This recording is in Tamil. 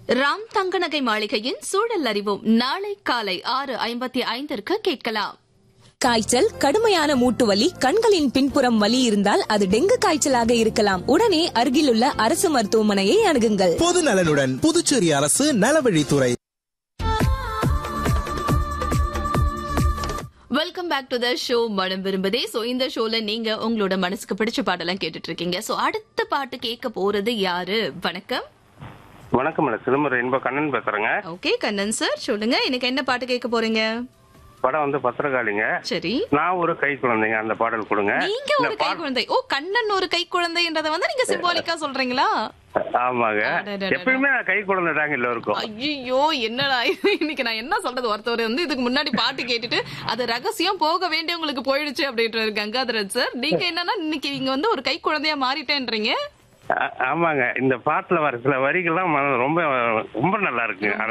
ராம் தங்கநகை மாளிகையின் சூழல் அறிவோம் நாளை காலை ஆறு ஐம்பத்தி ஐந்திற்கு கேட்கலாம் காய்ச்சல் கடுமையான மூட்டு வலி கண்களின் பின்புறம் வலி இருந்தால் அது டெங்கு காய்ச்சலாக இருக்கலாம் உடனே அருகிலுள்ள அரசு மருத்துவமனையை அணுகுங்கள் பொது நலனுடன் புதுச்சேரி அரசு நலவழித்துறை welcome back to the show மனம் விரும்புதே சோ இந்த ஷோல நீங்க உங்களோட மனசுக்கு பிடிச்ச பாட்டெல்லாம் கேட்டுட்டு இருக்கீங்க சோ அடுத்த பாட்டு கேட்க போறது யாரு வணக்கம் வணக்கம் மேடம் சிதம்பரம் இன்ப கண்ணன் பேசுறேங்க ஓகே கண்ணன் சார் சொல்லுங்க இன்னைக்கு என்ன பாட்டு கேட்க போறீங்க படம் வந்து பத்திரகாளிங்க சரி நான் ஒரு கை குழந்தைங்க அந்த பாடல் கொடுங்க நீங்க இந்த ஒரு கை பாட்- குழந்தை ஓ கண்ணன் ஒரு கை குழந்தைன்றத வந்து நீங்க சிம்பாலிக்கா சொல்றீங்களா ஆமாங்க அடடடட. எப்பயுமே நான் கை குழந்தை தாங்க எல்லோருக்கும் ஐயோ என்னடா இது? இன்னைக்கு நான் என்ன சொல்றது ஒருத்தவர் வந்து இதுக்கு முன்னாடி பாட்டு கேட்டுட்டு அது ரகசியம் போக வேண்டியவங்களுக்கு போயிடுச்சு அப்படின்றாரு கங்காதரன் சார் நீங்க என்னன்னா இன்னைக்கு நீங்க வந்து ஒரு கை குழந்தையா மாறிட்டேன்றீங்க ஆ- ஆமாங்க இந்த பாட்டுல வர சில வரிகள்லாம் மன- ரொம்ப ரொம்ப நல்லா இருக்குங்க